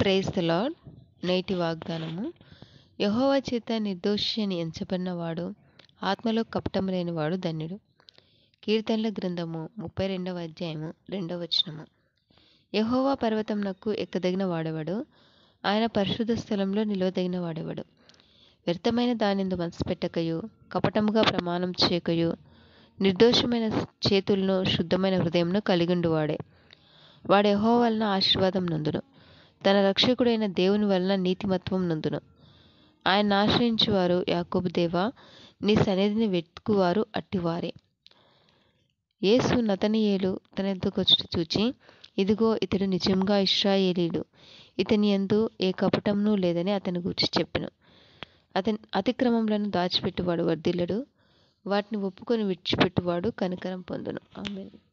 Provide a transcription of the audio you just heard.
praise the lord నేటి వాగ్దానము యహోవా చేత నిర్దోషి అని ఎంచబడినవాడు ఆత్మలో కపటం లేనివాడు ధన్యుడు కీర్తనల గ్రంథము ముప్పై రెండవ అధ్యాయము రెండవ వచనము యహోవా పర్వతంనకు ఎక్కదగిన వాడెవడు ఆయన పరిశుద్ధ స్థలంలో నిలవదగిన వాడెవడు వ్యర్థమైన దానిందు మనసు పెట్టకయు కపటముగా ప్రమాణం చేయకయు నిర్దోషమైన చేతులను శుద్ధమైన హృదయంను కలిగిండువాడే వాడు యహో వలన ఆశీర్వాదం నందును తన రక్షకుడైన దేవుని వలన నీతిమత్వం నందును ఆయన ఆశ్రయించువారు యాకోబు దేవా నీ సన్నిధిని వెతుకువారు అట్టివారే యేసు నతనియేలు తన ఎద్దుకొచ్చి చూచి ఇదిగో ఇతడు నిజంగా ఇస్రాయేలీడు ఇతని ఎందు ఏ కపటమును లేదని అతని గురించి చెప్పెను అతని అతిక్రమములను దాచిపెట్టువాడు వర్ధిల్లడు వాటిని ఒప్పుకొని విడిచిపెట్టువాడు కనికరం పొందును ఆమెను